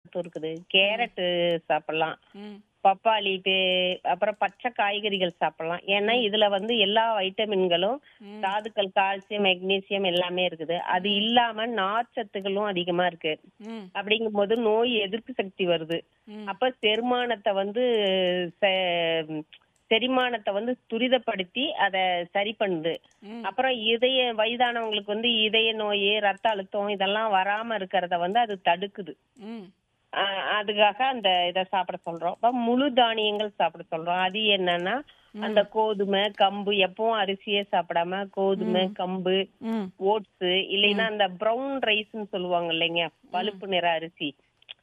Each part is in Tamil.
இருக்குது கேரட்டு சாப்பிடலாம் ம் பப்பாளி பே- அப்புறம் பச்சை காய்கறிகள் சாப்பிடலாம் ஏன்னா இதுல வந்து எல்லா வைட்டமின்களும் தாதுக்கள் கால்சியம் மெக்னீசியம் எல்லாமே இருக்குது அது இல்லாம நார்ச்சத்துகளும் அதிகமா இருக்கு ம் அப்படிங்கும்போது நோய் எதிர்ப்பு சக்தி வருது ம். அப்ப செரிமானத்தை வந்து செ- செரிமானத்தை வந்து துரிதப்படுத்தி அத சரி பண்ணுது ம். அப்புறம் இதய வயதானவங்களுக்கு வந்து இதய நோய் ரத்த அழுத்தம் இதெல்லாம் வராம இருக்கிறத வந்து அது தடுக்குது ம் ஆஹ் அதுக்காக அந்த இத சாப்பிட சொல்றோம் அப்ப முழு தானியங்கள் சாப்பிட சொல்றோம் அது என்னன்னா அந்த கோதுமை கம்பு எப்பவும் அரிசியே சாப்பிடாம கோதுமை கம்பு ம் ஓட்ஸ் இல்லைன்னா அந்த ப்ரௌன் ரைஸ்னு சொல்லுவாங்க இல்லைங்க பழுப்பு நிற அரிசி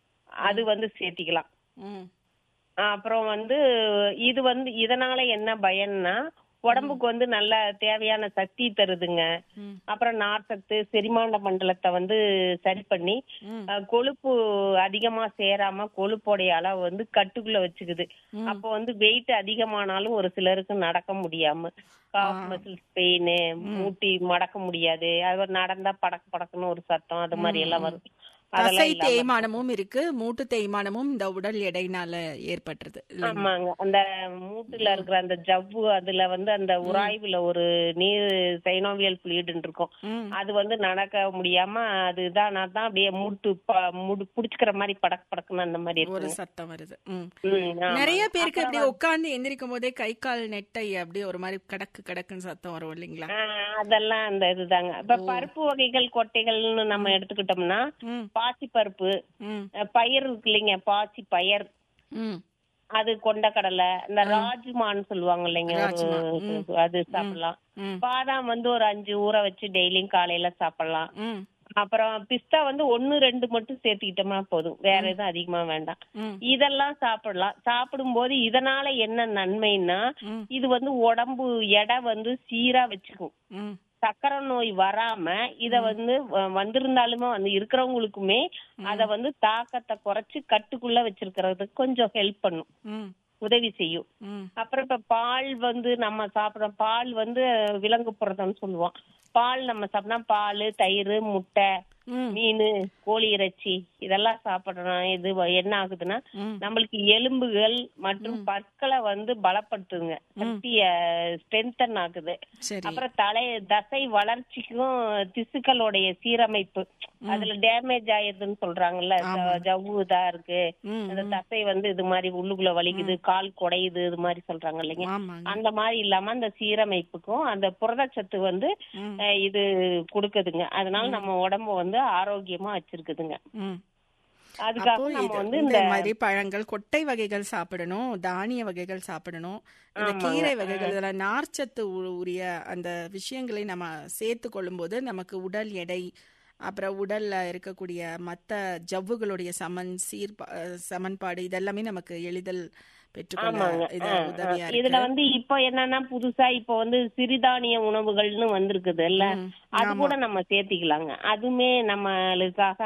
அது வந்து சேர்த்திக்கலாம் ம் ஆஹ் அப்புறம் வந்து இது வந்து இதனால என்ன பயன்னா உடம்புக்கு வந்து நல்ல தேவையான சக்தி தருதுங்க ம். அப்புறம் நார்ச்சத்து செரிமான மண்டலத்தை வந்து சரி பண்ணி ம். அஹ், கொழுப்பு அதிகமா சேராம கொழுப்போடைய அளவு வந்து கட்டுக்குள்ள வச்சுக்குது அப்போ வந்து வெயிட் அதிகமானாலும் ஒரு சிலருக்கு நடக்க முடியாம காஃப் மசில்ஸ் பெயின் மூட்டி மடக்க முடியாது அது நடந்தா படக்கு படக்குன்னு ஒரு சத்தம் அது மாதிரி எல்லாம் வரும் தசை அதெல்லாம் இல்லாம தேய்மானமும் இருக்கு மூட்டு தேய்மானமும் இந்த உடல் எடையினால ஏற்பட்டுறது இல்லைங்க ஆமாங்க அந்த மூட்டுல இருக்கிற அந்த ஜவ்வு அதுல வந்து அந்த உராய்வுல ஒரு நீர் சைனோவியல் ஃபிளூயிட்னு இருக்கும் ம் அது வந்து நடக்க முடியாம அது இதானா தான் அப்படியே மூட்டு ப- முடு புடிச்சுக்கிற மாதிரி படக்கு படக்குன்னு அந்த மாதிரி ஒரு இருக்குங்க சத்தம் வருது ம் ம், ஆமா. நிறைய பேருக்கு இப்படி உட்கார்ந்து எந்திரிக்கும் போதே கை கால் நெட்டை அப்படியே ஒரு மாதிரி கடக்கு கடக்குன்னு சத்தம் வரும் இல்லைங்களா ஆ, அதெல்லாம் அந்த இதுதாங்க இப்ப பருப்பு வகைகள் கொட்டைகள்னு நம்ம எடுத்துக்கிட்டோம்னா ம் பாசி பருப்பு ம் பயிர் இருக்கு இல்லைங்க பாசி பயர் ம் அது கொண்டக்கடலை இந்த ராஜ்மான்னு சொல்லுவாங்க இல்லைங்க ராஜ்மா, ஒரு அது சாப்பிடலாம் ம் பாதாம் வந்து ஒரு அஞ்சு ஊற வச்சு டெய்லியும் காலையில சாப்பிடலாம் ம் அப்புறம் பிஸ்தா வந்து ஒன்னு ரெண்டு மட்டும் சேர்த்துக்கிட்டோம்னா போதும் வேற எதுவும் அதிகமா வேண்டாம் ம் இதெல்லாம் சாப்பிடலாம் சாப்பிடும்போது இதனால என்ன நன்மைன்னா ம். இது வந்து உடம்பு எடை வந்து சீரா வச்சுக்கும் ம் சக்கரை நோய் வராம இத வந்து வ- வந்திருந்தாலுமே வந்து இருக்கிறவங்களுக்குமே அத வந்து தாக்கத்தை குறைச்சு கட்டுக்குள்ள வச்சிருக்கிறதுக்கு கொஞ்சம் ஹெல்ப் பண்ணும் ம் உதவி செய்யும் ம் அப்புறம் இப்ப பால் வந்து நம்ம சாப்பிடுறோம் பால் வந்து விலங்கு புரதம்னு சொல்லுவோம் பால் நம்ம சாப்பிட்டா பால் தயிர் முட்டை ம் மீன் கோழி இறைச்சி இதெல்லாம் சாப்பிடுறோம் இது வ- என்ன ஆகுதுன்னா ம் நம்மளுக்கு எலும்புகள் மற்றும் பற்களை வந்து பலப்படுத்துங்க சக்திய ஸ்ட்ரென்தன் ஆகுது சரி அப்புறம் தலை தசை வளர்ச்சிக்கும் திசுக்களுடைய சீரமைப்பு அதுல டேமேஜ் ஆயிருதுன்னு சொல்றாங்கல்ல ஜ- ஜவ்வு இதா இருக்கு ம் அந்த தசை வந்து இது மாதிரி உள்ளுக்குள்ள வலிக்குது கால் குடையுது இது மாதிரி சொல்றாங்க இல்லைங்க ஆமாங்க அந்த மாதிரி இல்லாம அந்த சீரமைப்புக்கும் அந்த புரதச்சத்து வந்து ம் அஹ், இது கொடுக்குதுங்க அதனால நம்ம உடம்ப வந்து ஆரோக்கியமா வச்சிருக்குதுங்க ம் அதுக்காக அப்போ நம்ம இது வந்து இந்த இந்த மாதிரி பழங்கள் கொட்டை வகைகள் சாப்பிடணும் தானிய வகைகள் சாப்பிடணும் இந்த கீரை வகைகள் இதெல்லாம் நார்ச்சத்து உ- உரிய அந்த விஷயங்களை நம்ம சேர்த்து கொள்ளும்போது நமக்கு உடல் எடை அப்புறம் உடல்ல இருக்கக்கூடிய மத்த ஜவ்வுகளுடைய சமன் சீர் சமன்பாடு இதெல்லாமே நமக்கு எளிதல் பெற்றுக்கொள்ள ஆமாங்க இது ஆ, உதவியா ஆ. இருக்கு இதுல வந்து இப்ப என்னன்னா புதுசா இப்ப வந்து சிறுதானிய உணவுகள்னு வந்திருக்குது இல்ல ம், அது கூட நம்ம சேர்த்திக்கலாங்க அதுமே நம்மளுக்காக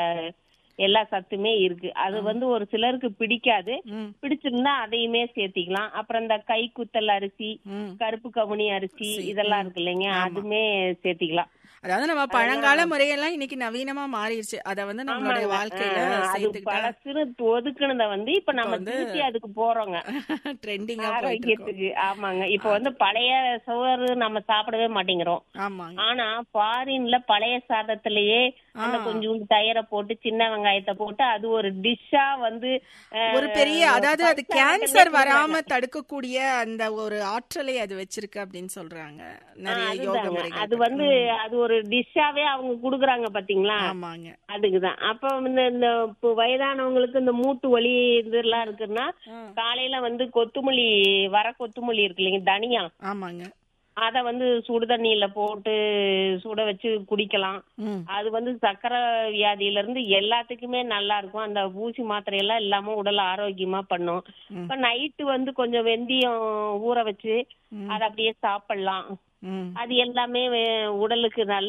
எல்லா சத்துமே இருக்கு அது வந்து ஒரு சிலருக்கு பிடிக்காது ம் பிடிச்சிருந்தா அதையுமே சேர்த்திக்கலாம் அப்புறம் இந்த கை குத்தல் அரிசி ம் கருப்பு கவுனி அரிசி இதெல்லாம் இருக்கு இல்லைங்க அதுமே சேர்த்திக்கலாம் அதாவது நம்ம பழங்கால முறையெல்லாம் இன்னைக்கு நவீனமா மாறிடுச்சு அத வந்து நம்மளுடைய வாழ்க்கையில ஆ, அது சேர்த்துக்கிட்டா பழசுன்னு ஒதுக்குனத வந்து இப்ப நம்ம திருப்பி அதுக்கு போறோங்க ட்ரெண்டிங்கா போயிட்டு இருக்கோம் ஆரோக்கியத்துக்கு ஆமாங்க இப்ப வந்து பழைய சோறு நம்ம சாப்பிடவே மாட்டேங்கிறோம் ஆமாங்க ஆனா ஃபாரின்ல பழைய சாதத்திலேயே அந்த கொஞ்சோண்டு தயிரை போட்டு சின்ன வெங்காயத்தை போட்டு அது ஒரு டிஷ்ஷா வந்து அஹ், ஒரு பெரிய அதாவது அது பச்சை கேன்சர் ஆட்டுலயே வராம தடுக்கக்கூடிய அந்த ஒரு ஆற்றலை அது வச்சிருக்கு அப்படின்னு சொல்றாங்க நிறைய யோக அதுதாங்க. முறைகள் அது வந்து அது ஒரு டிஷ்ஷாவே அவங்க குடுக்குறாங்க பாத்தீங்களா ஆமாங்க அதுக்குதான் அப்ப இந்த இந்த இப்போ வயதானவங்களுக்கு இந்த மூட்டு வலி இதெல்லாம் இருக்குன்னா ஆ. காலையில வந்து கொத்துமல்லி வர கொத்துமல்லி இருக்கு இல்லைங்க தனியா ஆமாங்க அத வந்து சுடு தண்ணியில போட்டு சுட வச்சு குடிக்கலாம் ம் அது வந்து சக்கரை வியாதியில இருந்து எல்லாத்துக்குமே நல்லா இருக்கும் அந்த ஊசி மாத்திரை எல்லாம் இல்லாம உடல் ஆரோக்கியமா பண்ணும் இப்ப நைட்டு வந்து கொஞ்சம் வெந்தயம் ஊற வச்சு அத அப்படியே சாப்பிடலாம் ம் அது எல்லாமே வே- உடலுக்கு நல்ல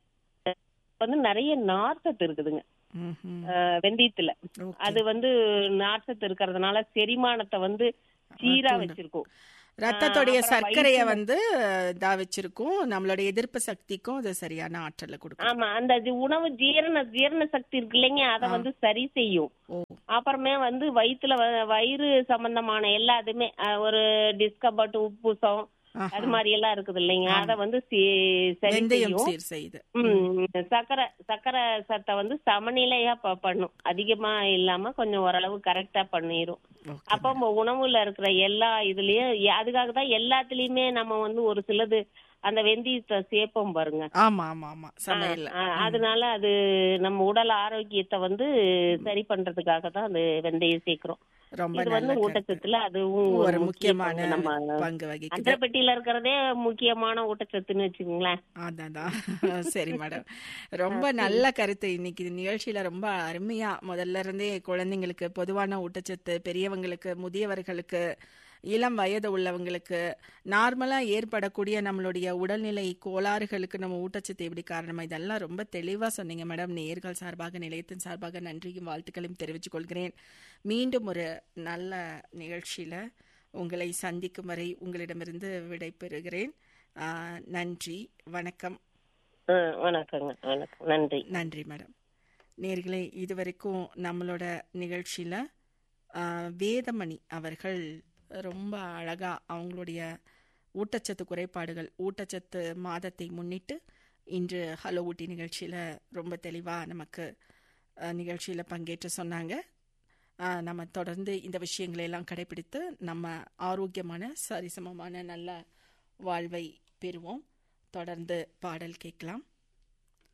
வந்து நிறைய நார்ச்சத்து இருக்குதுங்க ம் ம் அஹ் வெந்தயத்துல ஓகே அது வந்து நார்ச்சத்து இருக்கிறதுனால செரிமானத்தை வந்து சீரா வச்சிருக்கும் ரத்தத்துடைய அப்புறம் சர்க்கரைய வயிற்றுல- வந்து இதா வச்சிருக்கும் நம்மளுடைய எதிர்ப்பு சக்திக்கும் அது சரியான ஆற்றலை கொடுக்கும் ஆமா அந்த இது உணவு ஜீரண ஜீரண சக்தி இருக்கு இல்லைங்க அதை வந்து சரி செய்யும் ஓ அப்புறமே வந்து வயிற்றுல வ- வயிறு சம்பந்தமான எல்லாத்துமே அஹ், ஒரு டிஸ்கபர்ட் உப்புசம் ஆஹா. அது மாதிரி எல்லாம் இருக்குது இல்லைங்க அதை வந்து சி- சரி வெந்தயம் செய்யும் சீர் செய்து ம், சக்கரை சக்கரை சத்தை வந்து சமநிலையா ப- பண்ணும் அதிகமா இல்லாம கொஞ்சம் ஓரளவு கரெக்டா பண்ணிரும் ஓகே அப்ப நம்ம உணவுல இருக்கிற எல்லா இதுலயும் எ- அதுக்காக தான் எல்லாத்துலயுமே நம்ம வந்து ஒரு சிலது அந்த வெந்தயத்தை சேர்ப்போம் பாருங்க ஆமா ஆமா ஆமா சமையல்ல ஆ, அதனால அது நம்ம உடல் ஆரோக்கியத்தை வந்து சரி பண்றதுக்காக தான் அது வெந்தயம் சேர்க்கிறோம் ரொம்ப இது நல்ல வந்து கருத்து. ஊட்டச்சத்துல அதுவும் ஒரு ஒரு முக்கிய முக்கியமான பங்கு நம்ம பங்கு வகிக்குது அந்தப்பட்டியில இருக்கிறதே முக்கியமான ஊட்டச்சத்துன்னு வச்சுக்கோங்களேன் அதான் சரி மேடம் ரொம்ப நல்ல கருத்து இன்னைக்கு இந்த நிகழ்ச்சியில ரொம்ப அருமையா முதல்ல இருந்தே குழந்தைங்களுக்கு பொதுவான ஊட்டச்சத்து பெரியவங்களுக்கு முதியவர்களுக்கு இளம் வயது உள்ளவங்களுக்கு நார்மலா ஏற்படக்கூடிய நம்மளுடைய உடல்நிலை கோளாறுகளுக்கு நம்ம ஊட்டச்சத்து எப்படி காரணமா இதெல்லாம் ரொம்ப தெளிவா சொன்னீங்க மேடம் நேர்கள் சார்பாக நிலையத்தின் சார்பாக நன்றியும் வாழ்த்துக்களையும் தெரிவித்துக் கொள்கிறேன் மீண்டும் ஒரு நல்ல நிகழ்ச்சியில உங்களை சந்திக்கும் வரை உங்களிடமிருந்து விடை பெறுகிறேன் ஆ, நன்றி வணக்கம் ஆ, வணக்கங்க வணக்கம் நன்றி நன்றி மேடம் நேர்களே இதுவரைக்கும் நம்மளோட நிகழ்ச்சியில் வேதமணி அவர்கள் ரொம்ப அழகா அவங்களுடைய ஊட்டச்சத்து குறைபாடுகள் ஊட்டச்சத்து மாதத்தை முன்னிட்டு இன்று ஹலோ ஊட்டி நிகழ்ச்சியில் ரொம்ப தெளிவாக நமக்கு நிகழ்ச்சியில் பங்கேற்று சொன்னாங்க ஆஹ் நம்ம தொடர்ந்து இந்த விஷயங்களை எல்லாம் கடைபிடித்து நம்ம ஆரோக்கியமான சரிசமமான நல்ல வாழ்வை பெறுவோம் தொடர்ந்து பாடல் கேட்கலாம்